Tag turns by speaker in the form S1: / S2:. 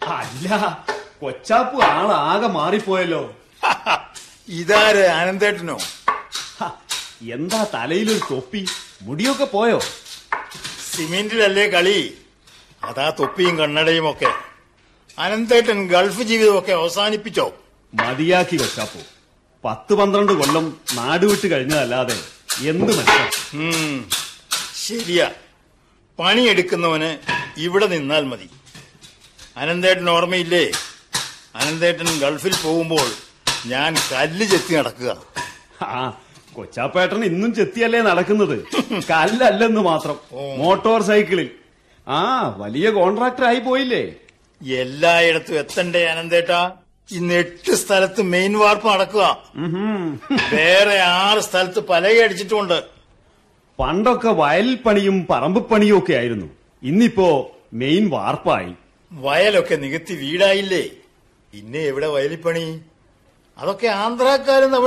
S1: അല്ല കൊച്ചാപ്പു ആളാകെ മാറിപ്പോയല്ലോ
S2: ഇതാര് അനന്തേട്ടനോ
S1: ഹ, എന്താ തലയിലൊരു തൊപ്പി മുടിയൊക്കെ പോയോ
S2: സിമെന്റിലല്ലേ കളി അതാ തൊപ്പിയും കണ്ണടയും ഒക്കെ അനന്തേട്ടൻ ഗൾഫ് ജീവിതമൊക്കെ അവസാനിപ്പിച്ചോ
S1: മതിയാക്കി കൊച്ചാപ്പു പത്ത് പന്ത്രണ്ട് കൊല്ലം നാടുവിട്ട് കഴിഞ്ഞതല്ലാതെ എന്ത് മനസ്സിലാ
S2: ഉം, ശരിയാ പണിയെടുക്കുന്നവന് ഇവിടെ നിന്നാൽ മതി അനന്തേട്ടൻ ഓർമ്മയില്ലേ അനന്തേട്ടൻ ഗൾഫിൽ പോകുമ്പോൾ ഞാൻ കല്ല് ചെത്തി നടക്കുക
S1: ആ കൊച്ചാപ്പേട്ടൻ ഇന്നും ചെത്തിയല്ലേ നടക്കുന്നത് കല്ലല്ലെന്ന് മാത്രം മോട്ടോർ സൈക്കിളിൽ ആ വലിയ കോൺട്രാക്ടർ ആയി പോയില്ലേ
S2: എല്ലായിടത്തും എത്തണ്ടേ അനന്തേട്ടാ ഇന്ന് എട്ട് സ്ഥലത്ത് മെയിൻ വാർപ്പ് നടക്കുക
S1: ഉഹും.
S2: വേറെ ആറ് സ്ഥലത്ത് പലകയടിച്ചിട്ടുമുണ്ട്
S1: പണ്ടൊക്കെ വയലിൽ പണിയും പറമ്പ് പണിയും ഒക്കെ ആയിരുന്നു ഇന്നിപ്പോ മെയിൻ വാർപ്പായി
S2: വയലൊക്കെ നികത്തി വീടായില്ലേ പിന്നെ എവിടെ വയലിപ്പണി അതൊക്കെ ആന്ധ്രാക്കാരും